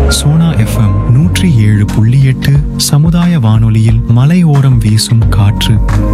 Sona FM நூற்றி ஏழு புள்ளி எட்டு சமுதாய வானொலியில் மலையோரம் வீசும் காற்று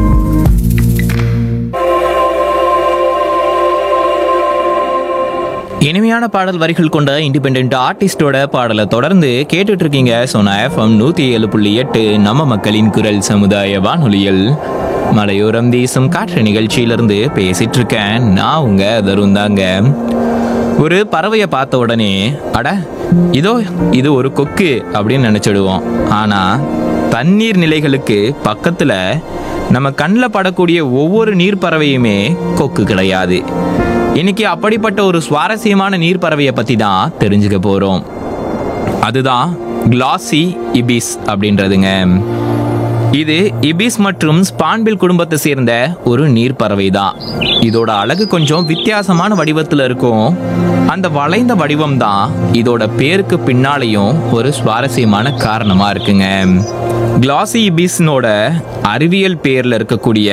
இனிமையான பாடல் வரிகள் கொண்ட இண்டிபெண்ட் ஆர்டிஸ்டோட பாடலை தொடர்ந்து கேட்டுட்டு இருக்கீங்க சோனா எஃப்எம் நூத்தி ஏழு புள்ளி எட்டு நம்ம மக்களின் குரல் சமுதாய வானொலியில் மலையோரம் தேசம் காற்று நிகழ்ச்சியிலிருந்து பேசிட்டு இருக்கேன் நான் உங்க தருண் தாங்க ஒரு பறவையை பார்த்த உடனே அட இதோ இது ஒரு கொக்கு அப்படின்னு நினைச்சிடுவோம் ஆனா தண்ணீர் நிலைகளுக்கு பக்கத்துல நம்ம கண்ணில் படக்கூடிய ஒவ்வொரு நீர் பறவையுமே கொக்கு கிடையாது இன்னைக்கு அப்படிப்பட்ட ஒரு சுவாரஸ்யமான நீர் பறவையை பத்தி தான் தெரிஞ்சுக்க போறோம் அதுதான் கிளாசி இபிஸ் அப்படின்றதுங்க இது இபிஸ் மற்றும் ஸ்பான்பில் குடும்பத்தை சேர்ந்த ஒரு நீர் பறவை தான் இதோட அழகு கொஞ்சம் வித்தியாசமான வடிவத்தில் இருக்கும் அந்த வளைந்த வடிவம் தான் இதோட பேருக்கு பின்னாலேயும் ஒரு சுவாரஸ்யமான காரணமா இருக்குங்க கிளாசி இபிஸ்னோட அறிவியல் பேர்ல இருக்கக்கூடிய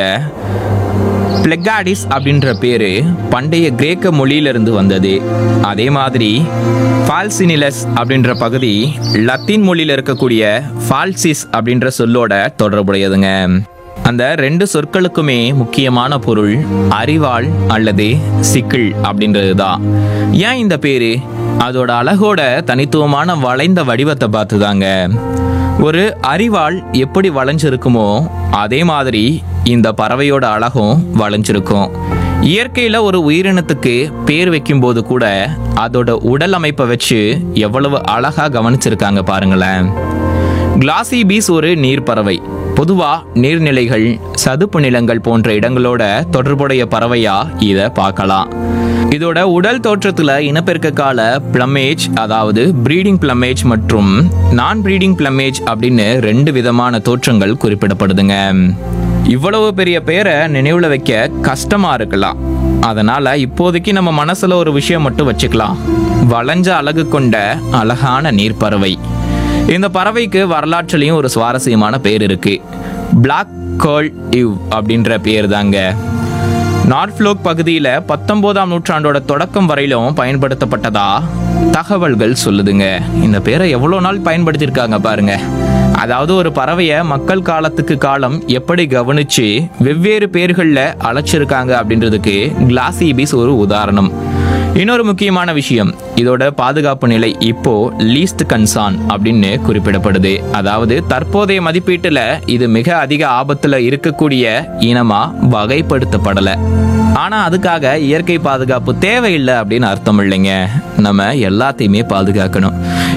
பிளெகாடிஸ் அப்படின்ற பேரு பண்டைய கிரேக்க மொழியிலிருந்து வந்தது அதே மாதிரி ஃபால்சினிலஸ் அப்படின்ற பகுதி லத்தீன் மொழியில இருக்கக்கூடிய ஃபால்சிஸ் அப்படின்ற சொல்லோட தொடர்புடையதுங்க அந்த ரெண்டு சொற்களுக்குமே முக்கியமான பொருள் அறிவாள் அல்லது சிக்கிள் அப்படின்றது தான் ஏன் இந்த பேரு அதோட அழகோட தனித்துவமான வளைந்த வடிவத்தை பார்த்துதாங்க ஒரு அரிவாள் எப்படி வளைஞ்சிருக்குமோ அதே மாதிரி இந்த பறவையோட அழகும் வளைஞ்சிருக்கும் இயற்கையில ஒரு உயிரினத்துக்கு பேர் வைக்கும்போது கூட அதோட உடல் அமைப்பை வச்சு எவ்வளவு அழகா கவனிச்சிருக்காங்க பாருங்களேன் கிளாசி பீஸ் ஒரு நீர்ப்பறவை பொதுவா நீர்நிலைகள் சதுப்பு நிலங்கள் போன்ற இடங்களோட தொடர்புடைய பறவையா இதை பார்க்கலாம் இதோட உடல் தோற்றத்துல இனப்பெருக்க கால பிளமேஜ் அதாவது ப்ரீடிங் பிளமேஜ் மற்றும் நான் ப்ரீடிங் பிளமேஜ் அப்படின்னு ரெண்டு விதமான தோற்றங்கள் குறிப்பிடப்படுதுங்க இவ்வளவு பெரிய பேரை நினைவுல வைக்க கஷ்டமா இருக்கலாம் அதனால இப்போதைக்கு நம்ம மனசுல ஒரு விஷயம் மட்டும் வச்சுக்கலாம் வளைஞ்ச அழகு கொண்ட அழகான நீர்ப்பறவை இந்த பறவைக்கு வரலாற்றுலயும் ஒரு சுவாரஸ்யமான பேர் இருக்கு பிளாக் கேர்ள் இவ் அப்படின்ற பேர் தாங்க நார்த்ஃப்ளோக் பகுதியில் பத்தொன்பதாம் நூற்றாண்டோட தொடக்கம் வரையிலும் பயன்படுத்தப்பட்டதா தகவல்கள் சொல்லுதுங்க இந்த பேரை எவ்வளோ நாள் பயன்படுத்தியிருக்காங்க பாருங்க அதாவது ஒரு பறவையை மக்கள் காலத்துக்கு காலம் எப்படி கவனிச்சு வெவ்வேறு பேர்களில் அழைச்சிருக்காங்க அப்படின்றதுக்கு கிளாசிபிஸ் ஒரு உதாரணம் இன்னொரு முக்கியமான விஷயம் இதோட பாதுகாப்பு நிலை இப்போ லீஸ்ட் கன்சான் அப்படின்னு குறிப்பிடப்படுது அதாவது தற்போதைய மதிப்பீட்டுல இது மிக அதிக ஆபத்துல இருக்கக்கூடிய இனமா வகைப்படுத்தப்படல ஆனா அதுக்காக இயற்கை பாதுகாப்பு தேவையில்லை அப்படின்னு அர்த்தம் இல்லைங்க நம்ம எல்லாத்தையுமே பாதுகாக்கணும்